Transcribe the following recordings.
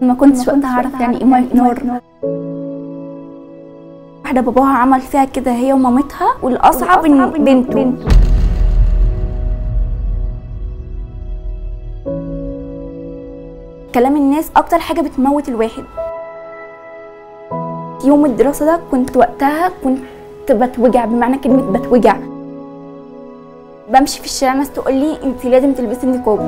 ما كنتش وقتها اعرف يعني ايه ميه نار واحده باباها عمل فيها كده هي ومامتها والاصعب ان بنته كلام الناس اكتر حاجه بتموت الواحد يوم الدراسه ده كنت وقتها كنت بتوجع بمعنى كلمه بتوجع بمشي في الشارع ناس تقول لي انت لازم تلبسي النقاب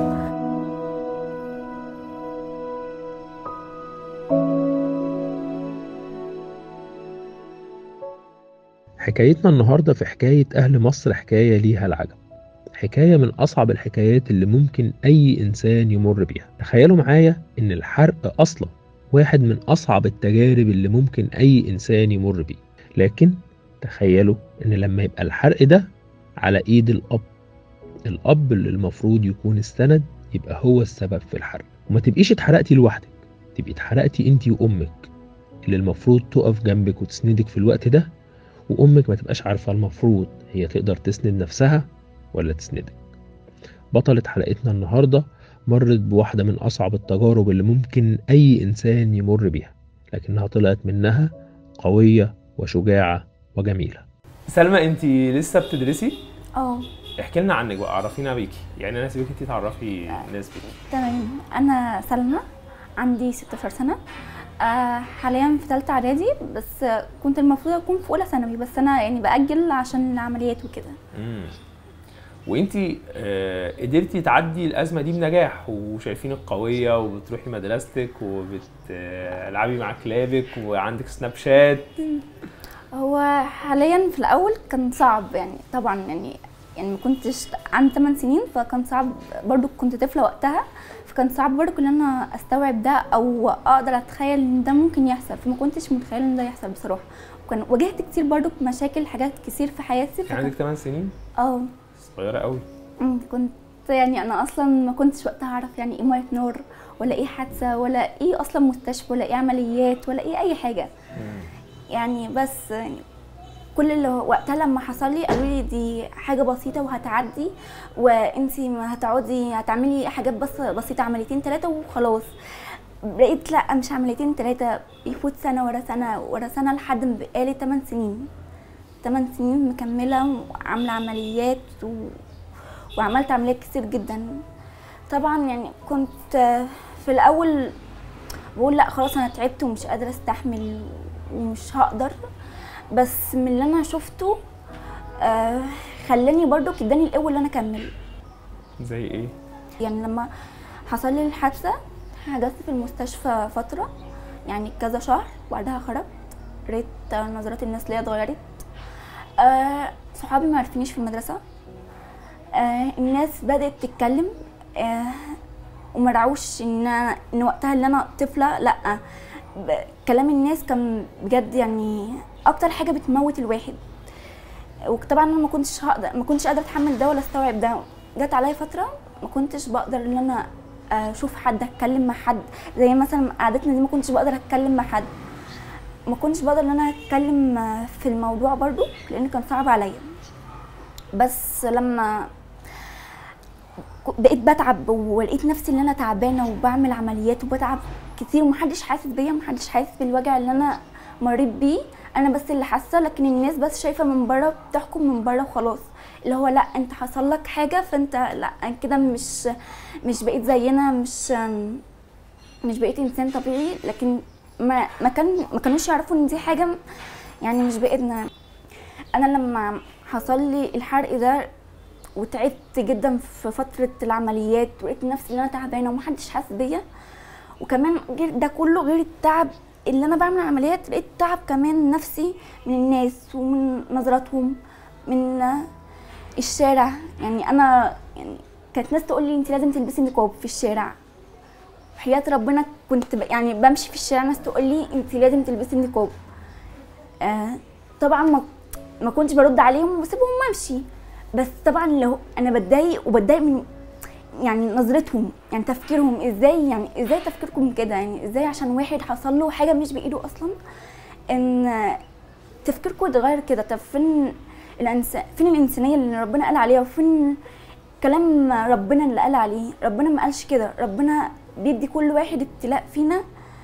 حكايتنا النهاردة في حكاية أهل مصر حكاية ليها العجب حكاية من أصعب الحكايات اللي ممكن أي إنسان يمر بيها تخيلوا معايا إن الحرق أصلا واحد من أصعب التجارب اللي ممكن أي إنسان يمر بيه لكن تخيلوا إن لما يبقى الحرق ده على إيد الأب الأب اللي المفروض يكون السند يبقى هو السبب في الحرق وما تبقيش اتحرقتي لوحدك تبقي اتحرقتي انتي وأمك اللي المفروض تقف جنبك وتسندك في الوقت ده وأمك ما تبقاش عارفة المفروض هي تقدر تسند نفسها ولا تسندك بطلة حلقتنا النهاردة مرت بواحدة من أصعب التجارب اللي ممكن أي إنسان يمر بيها لكنها طلعت منها قوية وشجاعة وجميلة سلمى انت لسه بتدرسي اه احكي لنا عنك بقى عرفينا بيكي يعني انا سيبك انت تعرفي الناس بيكي تمام انا سلمى عندي 16 سنه آه حاليا في ثالثه اعدادي بس كنت المفروض اكون في اولى ثانوي بس انا يعني باجل عشان العمليات وكده امم وانت آه قدرتي تعدي الازمه دي بنجاح وشايفينك قويه وبتروحي مدرستك وبتلعبي مع كلابك وعندك سناب شات هو حاليا في الاول كان صعب يعني طبعا يعني يعني ما كنتش عندي 8 سنين فكان صعب برضو كنت طفله وقتها فكان صعب برضو ان انا استوعب ده او اقدر اتخيل ان ده ممكن يحصل فما كنتش متخيله ان ده يحصل بصراحه وكان واجهت كتير برضو مشاكل حاجات كتير في حياتي كان عندك 8 سنين اه صغيره قوي أمم، كنت يعني انا اصلا ما كنتش وقتها اعرف يعني ايه ميه نار ولا ايه حادثه ولا ايه اصلا مستشفى ولا ايه عمليات ولا ايه اي حاجه يعني بس يعني كل اللي هو- وقتها لما حصل لي قالوا لي دي حاجه بسيطه وهتعدي وانتي ما هتقعدي هتعملي حاجات بس بسيطه عمليتين ثلاثه وخلاص بقيت لا مش عمليتين ثلاثه بيفوت سنه ورا سنه ورا سنه لحد ما بقالي 8 سنين 8 سنين مكمله وعامله عمليات و... وعملت عمليات كتير جدا طبعا يعني كنت آه، في الاول بقول لا خلاص انا تعبت ومش قادره استحمل ومش هقدر بس من اللي انا شفته آه خلاني برضو اداني القوه اللي انا اكمل زي ايه يعني لما حصل لي الحادثه حجزت في المستشفى فتره يعني كذا شهر وبعدها خرجت لقيت نظرات الناس ليا اتغيرت آه صحابي ما عرفنيش في المدرسه آه الناس بدات تتكلم آه وما رعوش ان أنا- ان وقتها اللي انا طفله لا ب- كلام الناس كان بجد يعني اكتر حاجه بتموت الواحد وطبعا انا ما كنتش هقدر ما كنتش قادره اتحمل ده ولا استوعب ده جت عليا فتره ما كنتش بقدر ان انا اشوف حد اتكلم مع حد زي مثلا قعدتنا دي ما كنتش بقدر اتكلم مع حد ما كنتش بقدر ان انا اتكلم في الموضوع برضو لان كان صعب عليا بس لما بقيت بتعب ولقيت نفسي ان انا تعبانه وبعمل عمليات وبتعب كتير ومحدش حاسس بيا محدش حاسس بالوجع اللي انا مريت بيه انا بس اللي حاسه لكن الناس بس شايفه من بره بتحكم من بره وخلاص اللي هو لا انت حصل لك حاجه فانت لا كده مش مش بقيت زينا مش مش بقيت انسان طبيعي لكن ما ما كان ما كانوش يعرفوا ان دي حاجه يعني مش بإيدنا انا لما حصل لي الحرق ده وتعبت جدا في فترة العمليات ولقيت نفسي ان انا تعبانة ومحدش حاسس بيا وكمان غير ده كله غير التعب اللي انا بعمل عمليات لقيت تعب كمان نفسي من الناس ومن نظراتهم من الشارع يعني انا يعني كانت ناس تقول لي انت لازم تلبسي نقاب في الشارع حياة ربنا كنت ب... يعني بمشي في الشارع ناس تقول لي انت لازم تلبسي النقاب آه طبعا ما ما كنتش برد عليهم وبسيبهم امشي بس طبعا لو انا بتضايق وبتضايق من يعني نظرتهم يعني تفكيرهم ازاي يعني ازاي تفكيركم كده يعني ازاي عشان واحد حصل له حاجه مش بايده اصلا ان تفكيركم اتغير كده طب فين الانسان فين الانسانيه اللي ربنا قال عليها وفين كلام ربنا اللي قال عليه ربنا ما قالش كده ربنا بيدي كل واحد ابتلاء فينا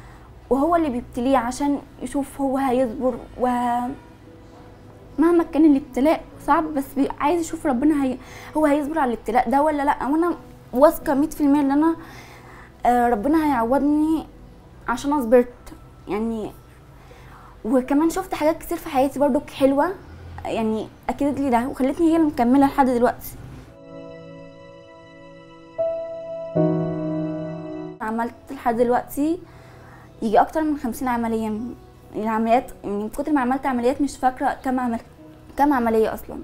وهو اللي بيبتليه عشان يشوف هو هيصبر و مهما كان الابتلاء صعب بس بي- عايز يشوف ربنا هي هو هيصبر على الابتلاء ده ولا لا وانا واثقه 100% ان انا آه، ربنا هيعوضني عشان انا صبرت يعني وكمان شفت حاجات كتير في حياتي برضو حلوه يعني اكدت لي ده وخلتني هي اللي مكمله لحد دلوقتي عملت لحد دلوقتي يجي اكتر من خمسين عمليه من العمليات من كتر ما عملت عمليات مش فاكره كم عمل كم عمليه اصلا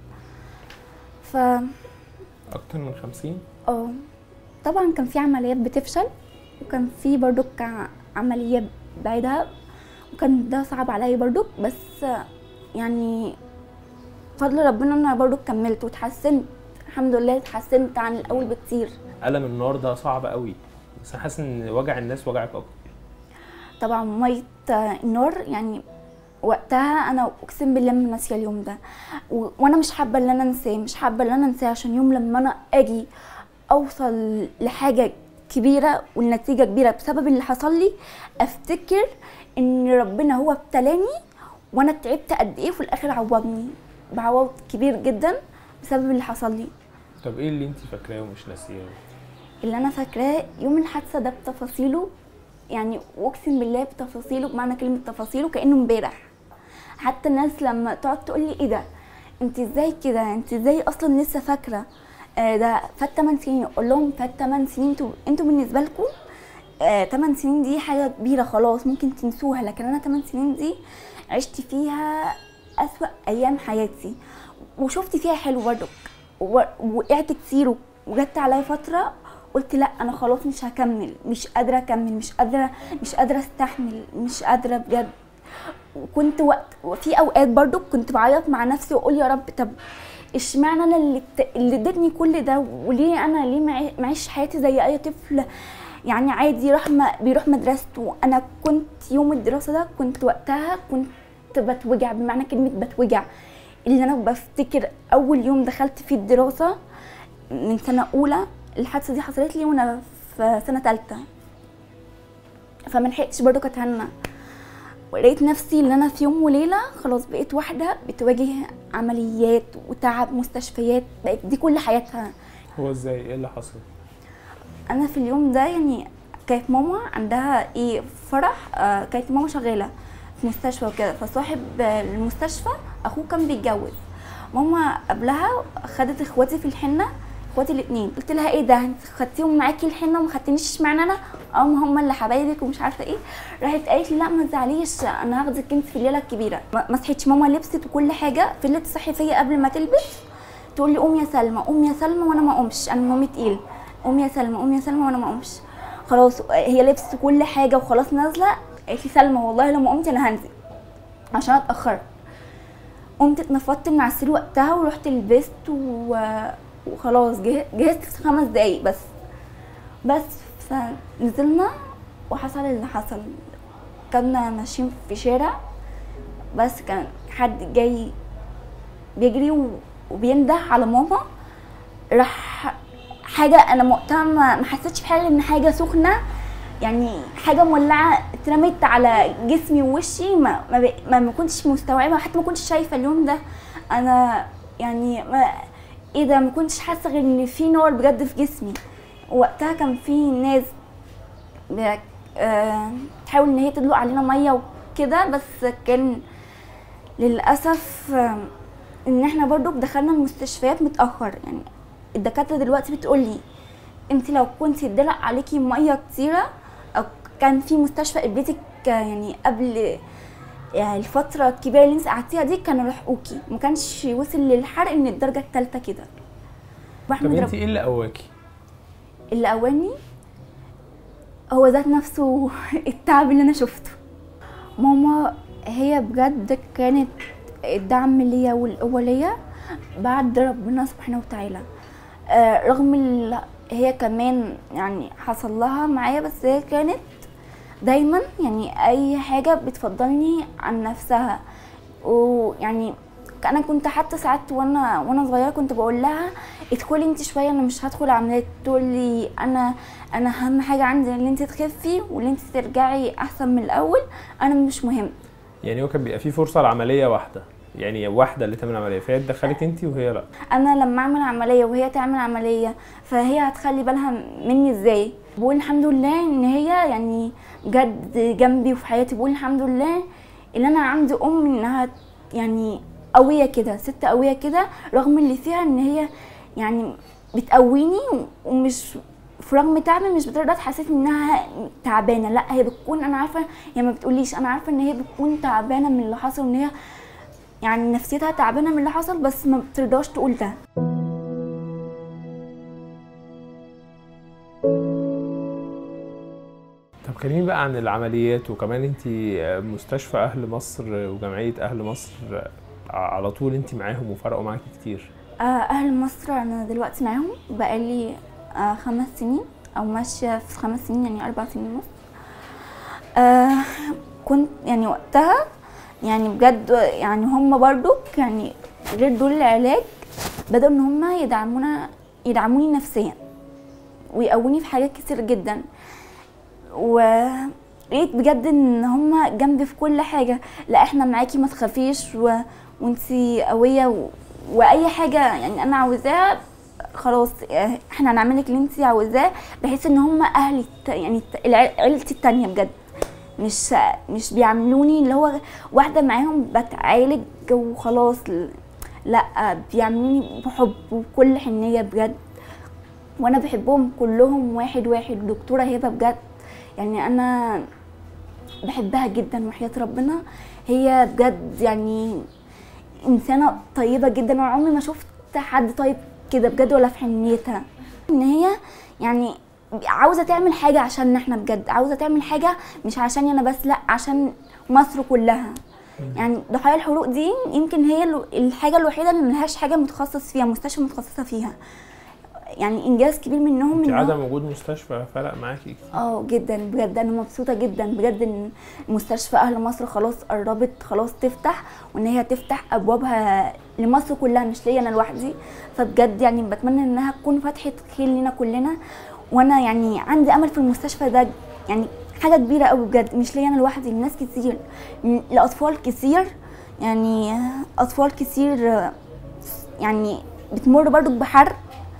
ف اكتر من 50 اه طبعا كان في عمليات بتفشل وكان في برضو ك- عملية بعدها وكان ده صعب عليا برضو بس يعني فضل ربنا ان انا برضو كملت واتحسنت الحمد لله اتحسنت عن الاول بكتير الم النار ده صعب قوي بس انا حاسس ان وجع الناس وجعك اكتر طبعا ميه النار يعني وقتها انا اقسم بالله ما ناسيه اليوم ده و... وانا مش حابه ان انا انساه مش حابه ان انا انساه عشان يوم لما انا اجي اوصل لحاجه كبيره والنتيجه كبيره بسبب اللي حصل لي افتكر ان ربنا هو ابتلاني وانا تعبت قد ايه وفي الاخر عوضني بعوض كبير جدا بسبب اللي حصل لي طب ايه اللي انت فاكراه ومش ناسياه اللي انا فاكراه يوم الحادثه ده بتفاصيله يعني واقسم بالله بتفاصيله بمعنى كلمه تفاصيله كانه امبارح حتى الناس لما تقعد تقول لي ايه ده انت ازاي كده انت ازاي اصلا لسه فاكره آه ده فات 8 سنين اقول لهم فات 8 سنين انتوا انتوا بالنسبه لكم آه 8 سنين دي حاجه كبيره خلاص ممكن تنسوها لكن انا 8 سنين دي عشت فيها اسوأ ايام حياتي وشفت فيها حلو برضك و- وقعت كتير وجت عليا فتره قلت لا انا خلاص مش هكمل مش قادره اكمل مش قادره مش قادره استحمل مش قادره بجد وكنت وقت وفي اوقات برضو كنت بعيط مع نفسي واقول يا رب طب اشمعنى انا اللي ت- اللي ادتني كل ده وليه انا ليه معي- معيش حياتي زي اي طفل يعني عادي راح ما بيروح مدرسته انا كنت يوم الدراسه ده كنت وقتها كنت بتوجع بمعنى كلمه بتوجع اللي انا بفتكر اول يوم دخلت فيه الدراسه من سنه اولى الحادثه دي حصلت لي وانا في سنه ثالثه فملحقتش برضو اتهنى ولقيت نفسي ان انا في يوم وليله خلاص بقيت واحده بتواجه عمليات وتعب مستشفيات بقت دي كل حياتها هو ازاي ايه اللي حصل انا في اليوم ده يعني كانت ماما عندها ايه فرح آه كانت ماما شغاله في مستشفى وكده فصاحب آه، المستشفى اخوه كان بيتجوز ماما قبلها خدت اخواتي في الحنه اخواتي الاثنين قلت لها ايه ده انت خدتيهم معاكي الحنه وما خدتنيش اشمعنى انا اه ما هم اللي حبايبك ومش عارفه ايه راحت قالت لي لا ما تزعليش انا هاخدك انت في الليله الكبيره ما ما صحيتش ماما لبست وكل حاجه فضلت تصحي فيا قبل ما تلبس تقول لي قوم يا سلمى قوم يا سلمى وانا ما اقومش انا نومي تقيل قوم يا سلمى قوم يا سلمى وانا ما اقومش خلاص هي لبست كل حاجه وخلاص نازله قالت لي سلمى والله لو ما قمت انا هنزل عشان اتاخرت قمت اتنفضت من على السرير وقتها ورحت لبست و... وخلاص جه- جهزت في خمس دقايق بس بس فنزلنا وحصل اللي حصل كنا ماشيين في شارع بس كان حد جاي بيجري و- وبينده على ماما راح حاجه انا وقتها ما ما حسيتش بحاجه ان حاجه سخنه يعني حاجه مولعه اترمت على جسمي ووشي ما ما, بق- ما, ما كنتش مستوعبه حتى ما كنتش شايفه اليوم ده انا يعني ما ايه ده ما كنتش حاسه غير ان في نار بجد في جسمي وقتها كان في ناس ب- آه، تحاول ان هي تدلق علينا ميه وكده بس كان للاسف آه، ان احنا برضو دخلنا المستشفيات متاخر يعني الدكاتره دلوقتي بتقولي انت لو كنت اتدلق عليكي ميه كتيره او كان في مستشفى قبلتك يعني قبل يعني الفترة الكبيرة اللي انت قعدتيها دي كانوا لحقوكي ما كانش وصل للحرق من الدرجة الثالثة كده طب بحمد انت رب ايه اللي قواكي اللي قواني هو ذات نفسه التعب اللي انا شفته ماما هي بجد كانت الدعم ليا والقوة ليا بعد ربنا سبحانه وتعالى آه، رغم ال- هي كمان يعني حصل لها معايا بس هي كانت دايما يعني اي حاجة بتفضلني عن نفسها ويعني انا كنت حتى ساعات وانا وانا صغيره كنت بقول لها ادخلي انت شويه انا مش هدخل عمليات تقول لي انا انا اهم حاجه عندي ان انت تخفي وان انت ترجعي احسن من الاول انا مش مهم يعني هو كان بيبقى في فرصه لعمليه واحده يعني واحده اللي تعمل عمليه فهي اتدخلت انت وهي لا انا لما اعمل عمليه وهي تعمل عمليه فهي هتخلي بالها مني ازاي بقول الحمد لله ان هي يعني جد جنبي وفي حياتي بقول الحمد لله ان انا عندي ام انها يعني قويه كده ست قويه كده رغم اللي فيها ان هي يعني بتقويني ومش في رغم تعبي مش بتقدر تحسسني انها تعبانه لا هي بتكون انا عارفه هي ما بتقوليش انا عارفه ان هي بتكون تعبانه من اللي حصل وان هي يعني نفسيتها تعبانه من اللي حصل بس ما بترضاش تقول ده طب كلميني بقى عن العمليات وكمان انت مستشفى اهل مصر وجمعيه اهل مصر على طول انت معاهم وفرقوا معاكي كتير آه، اهل مصر انا دلوقتي معاهم بقالي آه، خمس سنين او ماشيه في خمس سنين يعني اربع سنين ونص آه كنت يعني وقتها يعني بجد يعني هم برضو يعني غير دول العلاج بدأوا ان هم يدعمونا يدعموني نفسيا ويقووني في حاجات كتير جدا ولقيت بجد ان هم جنبي في كل حاجه لا احنا معاكي ما تخافيش و... وانتي قويه و... واي حاجه يعني انا عاوزاها خلاص اه، احنا هنعملك اللي انتي عاوزاه بحيث ان هم اهلي الت- يعني الت- الع- عيلتي التانية بجد مش مش بيعملوني اللي هو واحده معاهم بتعالج وخلاص لا بيعملوني بحب وكل حنيه بجد وانا بحبهم كلهم واحد واحد دكتوره هبه بجد يعني انا بحبها جدا وحياه ربنا هي بجد يعني انسانه طيبه جدا انا عمري ما شفت حد طيب كده بجد ولا في حنيتها ان هي يعني عاوزه تعمل حاجه عشان احنا بجد عاوزه تعمل حاجه مش عشان انا بس لا عشان مصر كلها يعني ضحايا الحروق دي يمكن هي الو- الحاجه الوحيده اللي ملهاش حاجه متخصص فيها مستشفى متخصصه فيها يعني انجاز كبير منهم انت إن هو- عدم وجود مستشفى فرق معاكي كتير اه جدا بجد انا مبسوطه جدا بجد ان مستشفى اهل مصر خلاص قربت خلاص تفتح وان هي تفتح ابوابها لمصر كلها مش ليا انا لوحدي فبجد يعني بتمنى انها تكون فتحه خير لينا كلنا وانا يعني عندي امل في المستشفى ده يعني حاجه كبيره قوي بجد مش ليا انا لوحدي لناس كتير ل- لاطفال كتير يعني اطفال كتير يعني بتمر برضو بحرق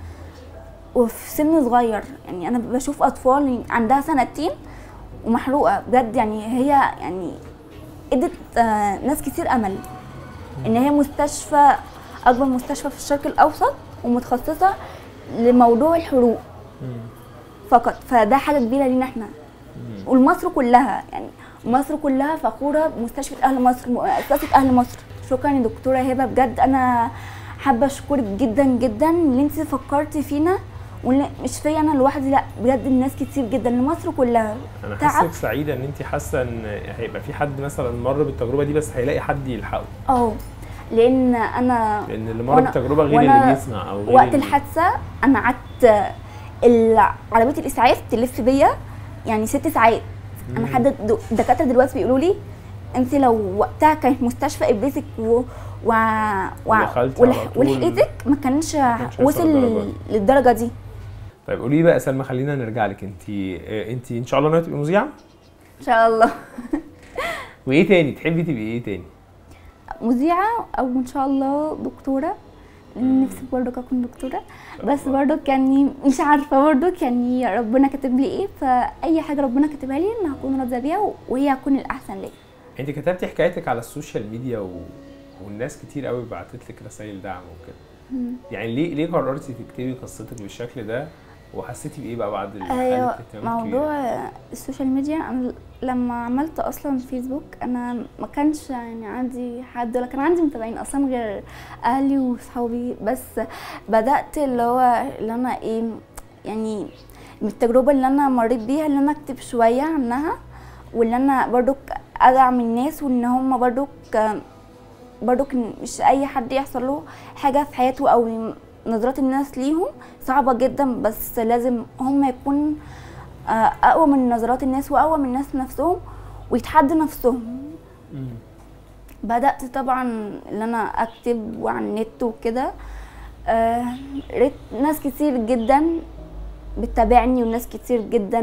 وفي سن صغير يعني انا بشوف اطفال عندها سنتين ومحروقه بجد يعني هي يعني ادت آه، ناس كتير امل ان هي مستشفى اكبر مستشفى في الشرق الاوسط ومتخصصه لموضوع الحروق فقط فده حاجه كبيره لينا احنا والمصر كلها يعني مصر كلها فخوره بمستشفى اهل مصر مؤسسه اهل مصر شكرا يا دكتوره هبه بجد انا حابه اشكرك جدا جدا ان انت فكرتي فينا ومش فيا انا لوحدي لا بجد الناس كتير جدا لمصر كلها انا تعب. حاسك سعيده ان انت حاسه ان هيبقى في حد مثلا مر بالتجربه دي بس هيلاقي حد يلحقه اه لان انا لان اللي مر وأنا- بالتجربه غير وأنا اللي بيسمع او غير وقت اللي- الحادثه انا قعدت ال- عربيه الاسعاف تلف بيا يعني ست ساعات انا حد د- الدكاتره دلوقتي بيقولوا لي انت لو وقتها كانت مستشفى ابريتك و و و ودخلتي ولح- على طول. ولحقتك ما كانش كانش هيوصل وصل للدرجة دي. للدرجه دي طيب قولي لي بقى سلمى خلينا نرجع لك انت انت ان شاء الله ناويه تبقي مذيعه ان شاء الله وايه تاني تحبي تبقي ايه تاني مذيعه او ان شاء الله دكتوره لأن نفسي برضك اكون دكتوره بس برضك يعني مش عارفه برضك يعني ربنا كاتب لي ايه فاي حاجه ربنا كاتبها لي انا هكون راضيه بيها وهي هتكون الاحسن ليا انت كتبتي حكايتك على السوشيال ميديا و... والناس كتير قوي بعتت لك رسائل دعم وكده يعني ليه ليه قررتي تكتبي قصتك بالشكل ده وحسيتي بايه بقى بعد ايوه حالة اهتمام كبيرة؟ موضوع السوشيال ميديا انا لما عملت اصلا فيسبوك انا ما كانش يعني عندي حد ولا كان عندي متابعين اصلا غير اهلي وصحابي بس بدات اللي هو اللي انا ايه يعني من التجربه اللي انا مريت بيها اللي انا اكتب شويه عنها واللي انا برضك ادعم الناس وان هم برضك برضك مش اي حد يحصل له حاجه في حياته او نظرات الناس ليهم صعبه جدا بس لازم هم يكونوا آه، اقوى من نظرات الناس واقوى من الناس نفسهم ويتحدوا نفسهم مم. بدأت طبعا ان انا اكتب وعلى النت وكده آه، لقيت ناس كتير جدا بتتابعني وناس كتير جدا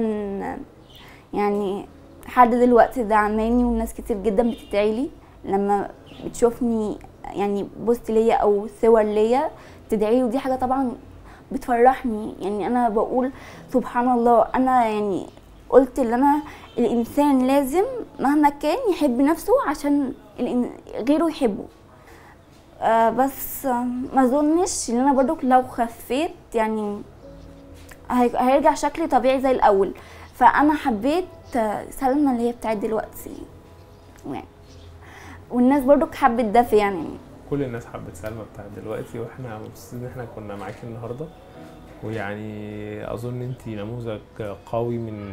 يعني لحد دلوقتي دعماني وناس كتير جدا بتدعيلي لما بتشوفني يعني بوست ليا او صور ليا تدعيلي ودي حاجه طبعا بتفرحني يعني انا بقول سبحان الله انا يعني قلت ان انا الانسان لازم مهما كان يحب نفسه عشان الإن- غيره يحبه آه بس آه، ما اظنش ان انا برضو لو خفيت يعني هي- هيرجع شكلي طبيعي زي الاول فانا حبيت آه، سلمى اللي هي بتاعت دلوقتي يعني والناس برضو حبت ده في يعني كل الناس حبت سلمى بتاعت دلوقتي واحنا مبسوطين ان احنا كنا معاكي النهارده ويعني اظن انت نموذج قوي من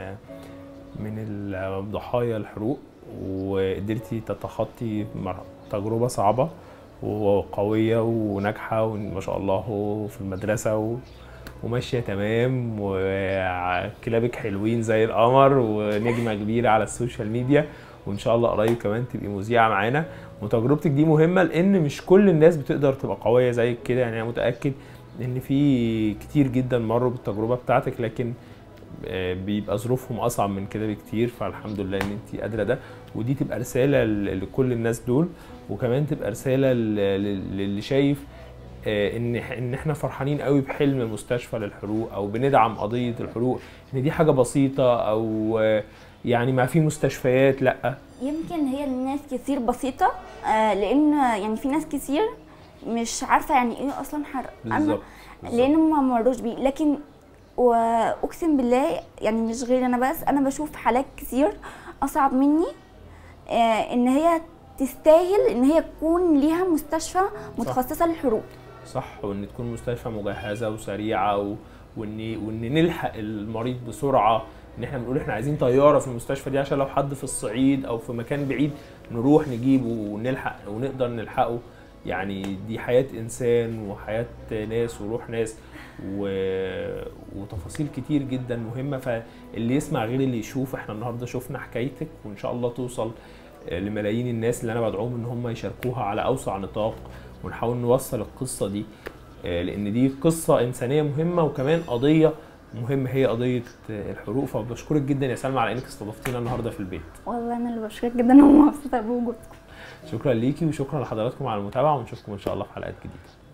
من ضحايا الحروق وقدرتي تتخطي مر- تجربه صعبه وقويه وناجحه وما شاء الله هو في المدرسه و وماشيه تمام وكلابك حلوين زي القمر ونجمه كبيره على السوشيال ميديا وان شاء الله قريب كمان تبقي مذيعه معانا وتجربتك دي مهمه لان مش كل الناس بتقدر تبقى قويه زيك كده يعني انا متاكد ان في كتير جدا مروا بالتجربه بتاعتك لكن آه، بيبقى ظروفهم اصعب من كده بكتير فالحمد لله ان انت قادره ده ودي تبقى رساله ل- لكل الناس دول وكمان تبقى رساله ل- ل- للي شايف آه، ان ان احنا فرحانين قوي بحلم مستشفى للحروق او بندعم قضيه الحروق ان دي حاجه بسيطه او آه، يعني ما في مستشفيات لا يمكن هي الناس كتير بسيطة آه لأن يعني في ناس كتير مش عارفة يعني ايه أصلا حرق بالظبط لأن ما مروش بيه لكن وأقسم بالله يعني مش غير أنا بس أنا بشوف حالات كتير أصعب مني آه إن هي تستاهل إن هي تكون ليها مستشفى متخصصة للحروق صح وان تكون مستشفى مجهزه وسريعه و... وان وان نلحق المريض بسرعه ان احنا بنقول احنا عايزين طياره في المستشفى دي عشان لو حد في الصعيد او في مكان بعيد نروح نجيبه ونلحق ونقدر نلحقه يعني دي حياه انسان وحياه ناس وروح ناس و... وتفاصيل كتير جدا مهمه فاللي يسمع غير اللي يشوف احنا النهارده شفنا حكايتك وان شاء الله توصل لملايين الناس اللي انا بدعوهم ان هم يشاركوها على اوسع نطاق ونحاول نوصل القصه دي آه، لان دي قصه انسانيه مهمه وكمان قضيه مهمه هي قضيه آه، الحروق فبشكرك جدا يا سلمى على انك استضفتينا النهارده في البيت والله أنا اللي بشكرك جدا ومبسوطة بوجودكم شكرا ليكي وشكرا لحضراتكم على المتابعه ونشوفكم ان شاء الله في حلقات جديده